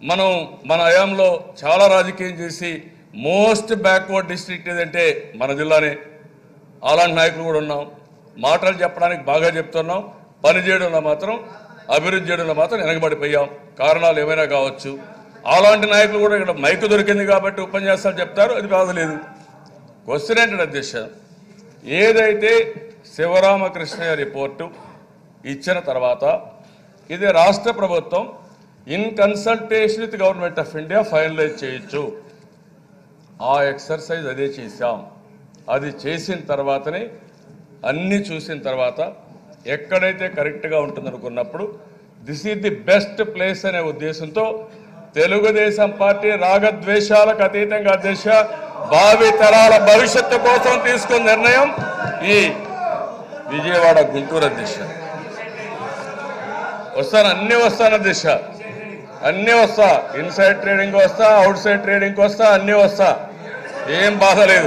మనం మన హయాంలో చాలా రాజకీయం చేసి మోస్ట్ బ్యాక్వర్డ్ డిస్ట్రిక్ట్ ఏదంటే మన జిల్లానే అలాంటి నాయకులు కూడా ఉన్నాం మాటలు చెప్పడానికి బాగా చెప్తున్నాం పని చేయడంలో మాత్రం అభివృద్ధి చేయడంలో మాత్రం వెనకబడిపోయాం కారణాలు ఏమైనా కావచ్చు అలాంటి నాయకులు కూడా ఇక్కడ మైకు దొరికింది కాబట్టి ఉపన్యాసాలు చెప్తారు అది బాధ లేదు క్వశ్చన్ ఏంటంటే అధ్యక్ష ఏదైతే శివరామకృష్ణయ్య రిపోర్టు ఇచ్చిన తర్వాత ఇది రాష్ట్ర ప్రభుత్వం in consultation with government of India finalise చేయొచ్చు ఆ ఎక్సర్సైజ్ అదే చేశాం అది చేసిన తర్వాతనే అన్నీ చూసిన తర్వాత ఎక్కడైతే కరెక్ట్గా ఉంటుందనుకున్నప్పుడు this is the best place అనే ఉద్దేశంతో తెలుగుదేశం పార్టీ రాగద్వేషాలకు అతీతంగా అధ్యక్ష భావి తరాల భవిష్యత్తు కోసం తీసుకున్న నిర్ణయం ఈ విజయవాడ గుంటూరు అధ్యక్ష వస్తాను అన్నీ వస్తాను అధ్యక్ష అన్నీ వస్తా ఇన్సైడ్ ట్రేడింగ్ వస్తా అవుట్ సైడ్ ట్రేడింగ్ వస్తా అన్నీ వస్తా ఏం బాధ లేదు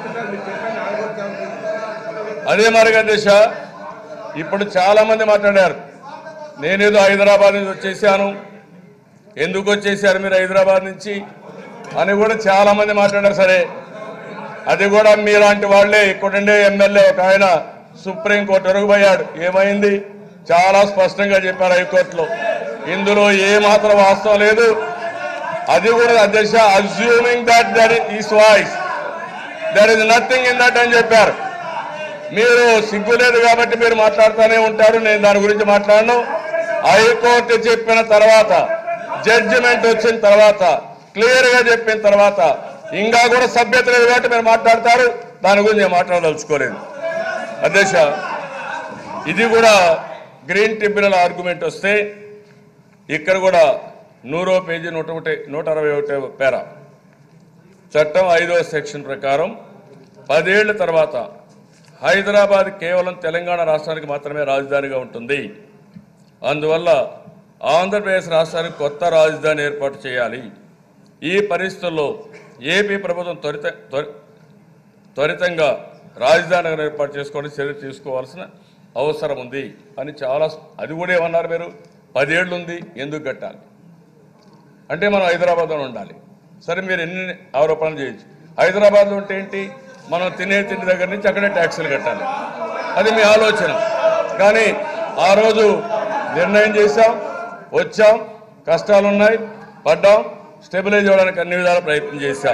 అదే మరిగా దిశ ఇప్పుడు చాలా మంది మాట్లాడారు నేనేదో హైదరాబాద్ నుంచి వచ్చేసాను ఎందుకు వచ్చేసారు మీరు హైదరాబాద్ నుంచి అని కూడా చాలా మంది మాట్లాడారు సరే అది కూడా మీలాంటి వాళ్ళే ఇక్కడుండే ఎమ్మెల్యే ఒక ఆయన సుప్రీంకోర్టు ఎరుగుపోయాడు ఏమైంది చాలా స్పష్టంగా చెప్పారు హైకోర్టులో ఇందులో ఏ మాత్రం వాస్తవం లేదు అది కూడా అధ్యక్ష assuming that there is voice there is nothing in that అని చెప్పారు మీరు సిగ్గు లేదు కాబట్టి మీరు మాట్లాడుతూనే ఉంటారు నేను దాని గురించి మాట్లాడను హైకోర్టు చెప్పిన తర్వాత జడ్జిమెంట్ వచ్చిన తర్వాత క్లియర్ గా చెప్పిన తర్వాత ఇంకా కూడా సభ్యత లేదు కాబట్టి మీరు మాట్లాడతారు దాని గురించి నేను మాట్లాడదలుచుకోలేదు అధ్యక్ష ఇది కూడా గ్రీన్ ట్రిబ్యునల్ ఆర్గ్యుమెంట్ వస్తే ఇక్కడ కూడా నూరో పేజీ నూట ఒకటి నూట అరవై ఒకటి పేర చట్టం ఐదో సెక్షన్ ప్రకారం పదేళ్ల తర్వాత హైదరాబాద్ కేవలం తెలంగాణ రాష్ట్రానికి మాత్రమే రాజధానిగా ఉంటుంది అందువల్ల ఆంధ్రప్రదేశ్ రాష్ట్రానికి కొత్త రాజధాని ఏర్పాటు చేయాలి ఈ పరిస్థితుల్లో ఏపీ ప్రభుత్వం త్వరిత త్వరి- త్వరితంగా రాజధాని ఏర్పాటు చేసుకోవడానికి చర్య తీసుకోవాల్సిన అవసరం ఉంది అని చాలా అది కూడా ఏమన్నారు మీరు పదేళ్ళు ఉంది ఎందుకు కట్టాలి అంటే మనం హైదరాబాద్లో ఉండాలి సరే మీరు ఎన్ని ఆరోపణలు చేయొచ్చు హైదరాబాద్లో ఉంటే ఏంటి మనం తినే తిండి దగ్గర నుంచి అక్కడే ట్యాక్సులు కట్టాలి అది మీ ఆలోచన కానీ ఆ రోజు నిర్ణయం చేశాం వచ్చాం కష్టాలు ఉన్నాయి పడ్డాం స్టెబిలైజ్ అవ్వడానికి అన్ని విధాల ప్రయత్నం చేశాం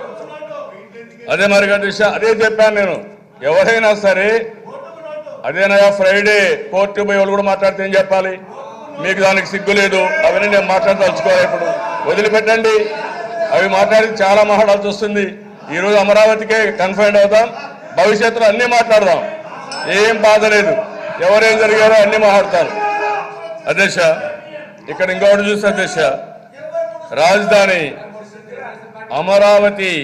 అదే మరిగా దిశ అదే చెప్పాను నేను ఎవరైనా సరే అదేనయా ఫ్రైడే కోర్టు పోయి వాళ్ళు కూడా మాట్లాడితే ఏం చెప్పాలి మీకు దానికి సిగ్గు లేదు అవన్నీ నేను మాట్లాడదలుచుకోవాలి ఇప్పుడు వదిలిపెట్టండి అవి మాట్లాడి చాలా మాట్లాడాల్సి వస్తుంది ఈరోజు అమరావతికే కన్ఫైన్ అవుతాం భవిష్యత్తులో అన్నీ మాట్లాడదాం ఏం బాధ లేదు ఎవరేం జరిగారో అన్నీ మాట్లాడతారు అధ్యక్ష ఇక్కడ ఇంకొకటి చూస్తే అధ్యక్ష రాజధాని అమరావతి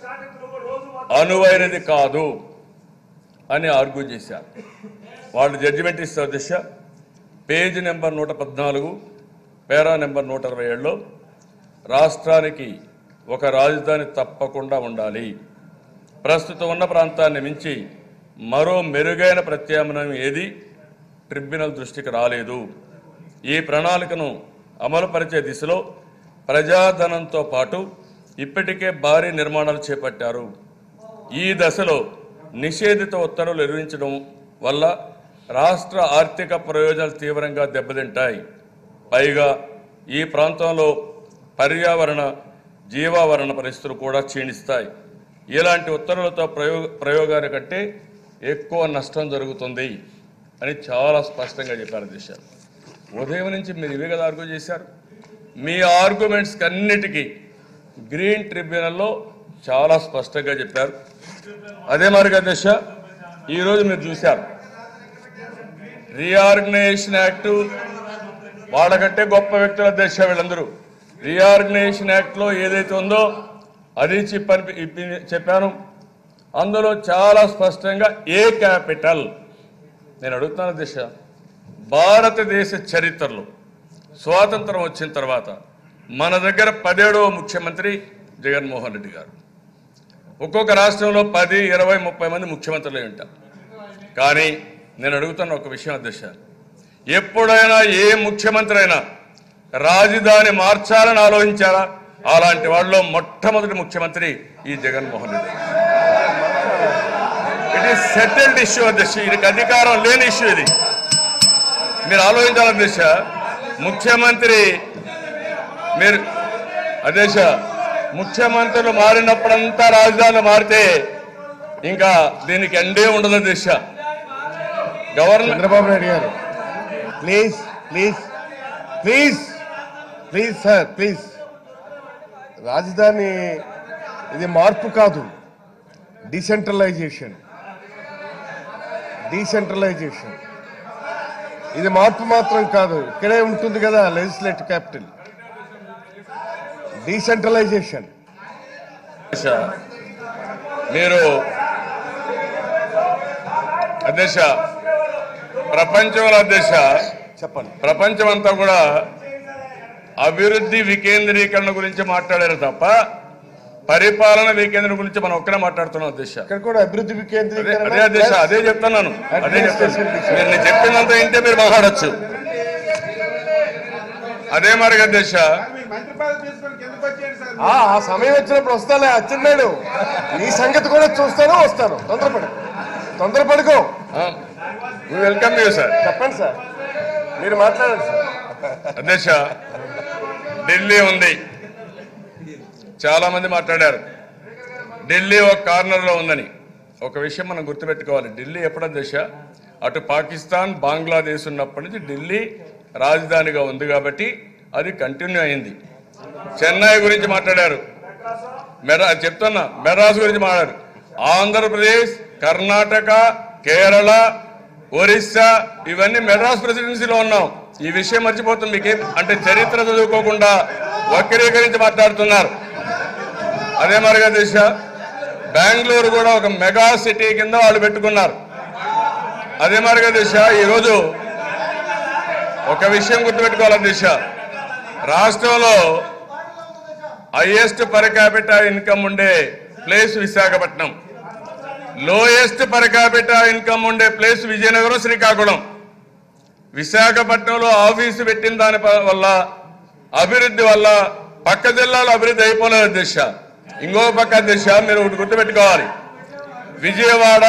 అనువైనది కాదు అని ఆర్గ్యూ చేశారు వాళ్ళు జడ్జిమెంట్ ఇస్తారు దిశ పేజ్ నెంబర్ నూట పద్నాలుగు పేరా నెంబర్ నూట అరవై ఏడులో రాష్ట్రానికి ఒక రాజధాని తప్పకుండా ఉండాలి ప్రస్తుతం ఉన్న ప్రాంతాన్ని మించి మరో మెరుగైన ప్రత్యామ్నాయం ఏది ట్రిబ్యునల్ దృష్టికి రాలేదు ఈ ప్రణాళికను అమలుపరిచే దిశలో ప్రజాధనంతో పాటు ఇప్పటికే భారీ నిర్మాణాలు చేపట్టారు ఈ దశలో నిషేధిత ఉత్తర్వులు నిర్వహించడం వల్ల రాష్ట్ర ఆర్థిక ప్రయోజనాలు తీవ్రంగా దెబ్బతింటాయి పైగా ఈ ప్రాంతంలో పర్యావరణ జీవావరణ పరిస్థితులు కూడా క్షీణిస్తాయి ఇలాంటి ఉత్తర్వులతో ప్రయోగ ప్రయోగాల కంటే ఎక్కువ నష్టం జరుగుతుంది అని చాలా స్పష్టంగా చెప్పారు దిశ ఉదయం నుంచి మీరు ఇవే కదా ఆర్గ్యూ చేశారు మీ ఆర్గ్యుమెంట్స్ అన్నిటికీ గ్రీన్ ట్రిబ్యునల్లో చాలా స్పష్టంగా చెప్పారు అదే మరిగా దశ ఈరోజు మీరు చూశారు రీఆర్గనైజేషన్ యాక్ట్ వాళ్ళకంటే గొప్ప వ్యక్తుల దశ వీళ్ళందరూ రీఆర్గనైజేషన్ యాక్ట్లో ఏదైతే ఉందో అది చెప్పని ఇప్పి- చెప్పాను అందులో చాలా స్పష్టంగా ఏ క్యాపిటల్ నేను అడుగుతున్నాను దిశ భారతదేశ చరిత్రలో స్వాతంత్రం వచ్చిన తర్వాత మన దగ్గర పదేడవ ముఖ్యమంత్రి జగన్మోహన్ రెడ్డి గారు ఒక్కొక్క రాష్ట్రంలో పది ఇరవై ముప్పై మంది ముఖ్యమంత్రులు ఉంటారు కానీ నేను అడుగుతున్న ఒక విషయం అధ్యక్ష ఎప్పుడైనా ఏ ముఖ్యమంత్రి అయినా రాజధాని మార్చాలని ఆలోచించారా అలాంటి వాళ్ళలో మొట్టమొదటి ముఖ్యమంత్రి ఈ Jaganmohan Reddy it is settled issue అధ్యక్ష ఇది అధికారం లేని ఇష్యూ ఇది మీరు ఆలోచించాలి అధ్యక్ష ముఖ్యమంత్రి మీరు అధ్యక్ష ముఖ్యమంత్రులు మారినప్పుడంతా రాజధానులు మారితే ఇంకా దీనికి ఎండే ఉండదు అధ్యక్ష government Chandrababu Naidu garu please please please please sir please రాజధాని ఇది మార్పు కాదు డీసెంట్రలైజేషన్ డీసెంట్రలైజేషన్ ఇది మార్పు మాత్రం కాదు ఇక్కడే ఉంటుంది కదా లెజిస్లేటివ్ క్యాపిటల్ డీసెంట్రలైజేషన్ అధ్యక్ష మీరు అధ్యక్ష ప్రపంచంలో అధ్యక్ష చెప్పండి ప్రపంచం అంతా కూడా అభివృద్ధి వికేంద్రీకరణ గురించి మాట్లాడారు తప్ప పరిపాలన వికేంద్రం గురించి మనం ఒక్కనే మాట్లాడుతున్నాం అధ్యక్ష ఇక్కడ కూడా అభివృద్ధి అదే వికేంద్రీకరణ అదే అధ్యక్ష అదే చెప్తున్నాను అదే చెప్తాను మీరు నేను చెప్పిందంతా ఇంటే మీరు మాట్లాడచ్చు అదే మరి అధ్యక్ష మంత్రి పదవి తీసుకొని కిందకు వచ్చేయండి సార్ ఆ ఆ సమయం వచ్చినప్పుడు వస్తాలే అచ్చెన్నాడు నీ సంగతి కూడా చూస్తాను వస్తాను తొందరపడు తొందరపడుకో వెల్కమ్ యూ సార్ చెప్పండి సార్ మీరు మాట్లాడండి సార్ అధ్యక్ష ఢిల్లీ ఉంది చాలా మంది మాట్లాడారు ఢిల్లీ ఒక కార్నర్లో ఉందని ఒక విషయం మనం గుర్తుపెట్టుకోవాలి ఢిల్లీ ఎప్పుడు అధ్యక్ష అటు పాకిస్తాన్ బంగ్లాదేశ్ ఉన్నప్పటి నుంచి ఢిల్లీ రాజధానిగా ఉంది కాబట్టి అది కంటిన్యూ అయింది చెన్నై గురించి మాట్లాడారు మెరా చెప్తున్నా మెడ్రాస్ గురించి మాట్లాడారు ఆంధ్రప్రదేశ్ కర్ణాటక కేరళ ఒరిస్సా ఇవన్నీ మెడ్రాస్ ప్రెసిడెన్సీలో ఉన్నాం ఈ విషయం మర్చిపోతుంది మీకేం అంటే చరిత్ర చదువుకోకుండా వక్రీకరించి మాట్లాడుతున్నారు అదే మరిగా దిశ బెంగళూరు కూడా ఒక మెగా సిటీ కింద వాళ్ళు పెట్టుకున్నారు అదే మరిగా దిశ ఈరోజు ఒక విషయం గుర్తుపెట్టుకోవాలి దిశ రాష్ట్రంలో హైయెస్ట్ పర్ క్యాపిటా ఇన్కమ్ ఉండే place Visakhapatnam lowest per capita income ఉండే ప్లేస్ విజయనగరం శ్రీకాకుళం విశాఖపట్నంలో ఆఫీసు పెట్టిన దాని ప- వల్ల అభివృద్ధి వల్ల పక్క జిల్లాలో అభివృద్ధి అయిపోలేదు దిశ ఇంకో పక్క దిశ మీరు ఒకటి గుర్తుపెట్టుకోవాలి విజయవాడ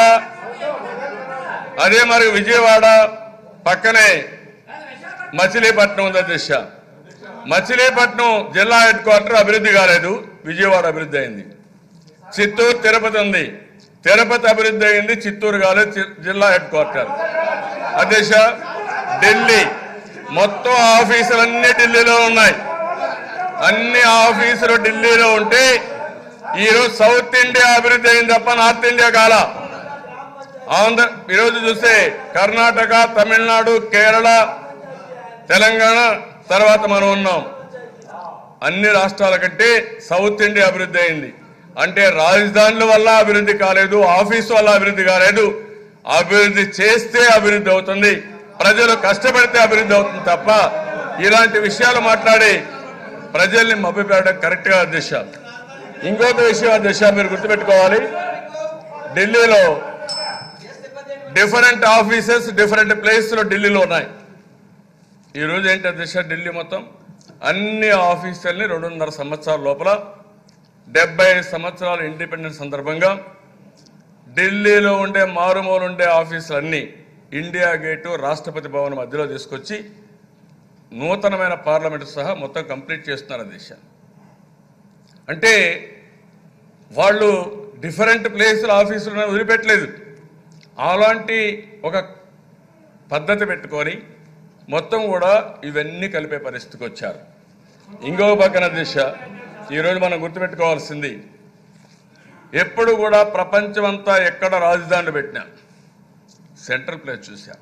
అదే మరి విజయవాడ పక్కనే మచిలీపట్నం ఉంది దిశ మచిలీపట్నం జిల్లా హెడ్ క్వార్టర్ అభివృద్ధి కాలేదు విజయవాడ అభివృద్ధి అయింది చిత్తూరు తిరుపతి ఉంది తిరుపతి అభివృద్ధి అయింది చిత్తూరు కాలేదు చి- జిల్లా హెడ్ క్వార్టర్ అధ్యక్ష ఢిల్లీ మొత్తం ఆఫీసులన్నీ ఢిల్లీలో ఉన్నాయి అన్ని ఆఫీసులు ఢిల్లీలో ఉంటే ఈరోజు సౌత్ ఇండియా అభివృద్ధి అయింది తప్ప నార్త్ ఇండియా కాల ఆంధ్ర ఈరోజు చూస్తే కర్ణాటక తమిళనాడు కేరళ తెలంగాణ తర్వాత మనం ఉన్నాం అన్ని రాష్ట్రాల కంటే సౌత్ ఇండియా అభివృద్ధి అయింది అంటే రాజధానుల వల్ల అభివృద్ధి కాలేదు ఆఫీసు వల్ల అభివృద్ధి కాలేదు అభివృద్ధి చేస్తే అభివృద్ధి అవుతుంది ప్రజలు కష్టపడితే అభివృద్ధి అవుతుంది తప్ప ఇలాంటి విషయాలు మాట్లాడి ప్రజల్ని మభ్యపెట్టడం కరెక్ట్ గా దిశ ఇంకొక విషయం దిశ మీరు గుర్తుపెట్టుకోవాలి ఢిల్లీలో డిఫరెంట్ ఆఫీసెస్ డిఫరెంట్ ప్లేస్లో ఢిల్లీలో ఉన్నాయి ఈ రోజు ఏంటి అధ్యక్ష ఢిల్లీ మొత్తం అన్ని ఆఫీసుల్ని రెండున్నర సంవత్సరాల లోపల డెబ్బై ఐదు సంవత్సరాల ఇండిపెండెన్స్ సందర్భంగా ఢిల్లీలో ఉండే మారుమూలు ఉండే ఆఫీసులన్నీ ఇండియా గేటు రాష్ట్రపతి భవన్ మధ్యలో తీసుకొచ్చి నూతనమైన పార్లమెంట్ సహా మొత్తం కంప్లీట్ చేస్తున్నారు అధ్యక్ష అంటే వాళ్ళు డిఫరెంట్ ప్లేసుల ఆఫీసులను వదిలిపెట్టలేదు అలాంటి ఒక పద్ధతి పెట్టుకొని మొత్తం కూడా ఇవన్నీ కలిపే పరిస్థితికి వచ్చారు ఇంకో పక్కన దిశ ఈరోజు మనం గుర్తుపెట్టుకోవాల్సింది ఎప్పుడు కూడా ప్రపంచమంతా ఎక్కడ రాజధానులు పెట్టినా సెంట్రల్ ప్లేస్ చూసా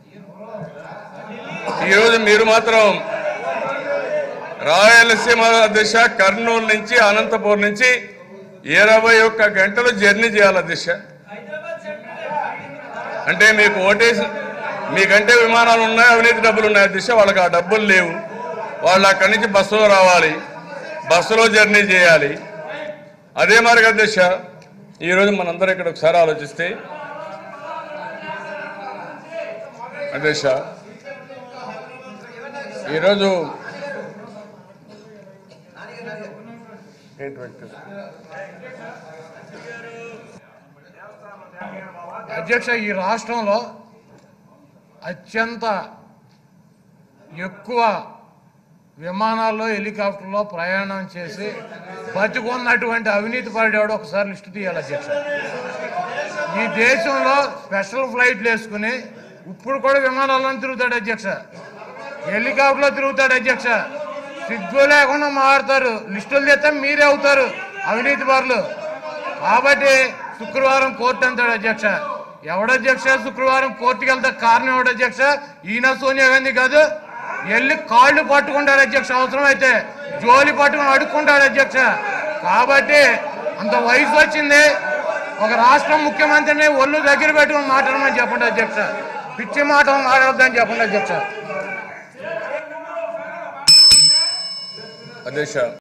ఈరోజు మీరు మాత్రం రాయలసీమ దిశ కర్నూలు నుంచి అనంతపూర్ నుంచి ఇరవై ఒక్క గంటలు జర్నీ చేయాలి దిశ అంటే మీకు ఓటేసి మీకంటే విమానాలు ఉన్నాయి అవినీతి డబ్బులు ఉన్నాయి దిశ వాళ్ళకి ఆ డబ్బులు లేవు వాళ్ళు అక్కడి నుంచి బస్సులో రావాలి బస్సులో జర్నీ చేయాలి అదే మరిగా దిశ ఈరోజు మనందరం ఇక్కడ ఒకసారి ఆలోచిస్తే దిశ ఈరోజు ఏంటి వెంకటేష్ అధ్యక్ష ఈ రాష్ట్రంలో అత్యంత ఎక్కువ విమానాల్లో హెలికాప్టర్లో ప్రయాణం చేసి బతికున్నటువంటి అవినీతి పడేవాడు ఒకసారి లిస్టు తీయాలి అధ్యక్ష ఈ దేశంలో స్పెషల్ ఫ్లైట్లు వేసుకుని ఇప్పుడు కూడా విమానాల్లో తిరుగుతాడు అధ్యక్ష హెలికాప్టర్లో తిరుగుతాడు అధ్యక్ష సిగ్గు లేకుండా మారుతారు లిస్టులు తెస్తే మీరే అవుతారు అవినీతి పరులు కాబట్టి శుక్రవారం కోర్టు అంటాడు అధ్యక్ష ఎవడధ్యక్ష శుక్రవారం కోర్టుకి వెళ్తే కారణం ఎవడు అధ్యక్ష ఈయన సోనియా గాంధీ కాదు వెళ్ళి కాళ్ళు పట్టుకుంటాడు అధ్యక్ష అవసరం అయితే జోలి పట్టుకుని అడుక్కుంటాడు అధ్యక్ష కాబట్టి అంత వయసు వచ్చింది ఒక రాష్ట్రం ముఖ్యమంత్రిని ఒళ్ళు దగ్గర పెట్టుకుని మాట్లాడమని చెప్పండి అధ్యక్ష పిచ్చి మాటలు మాట్లాడొద్దని చెప్పండి అధ్యక్ష అధ్యక్ష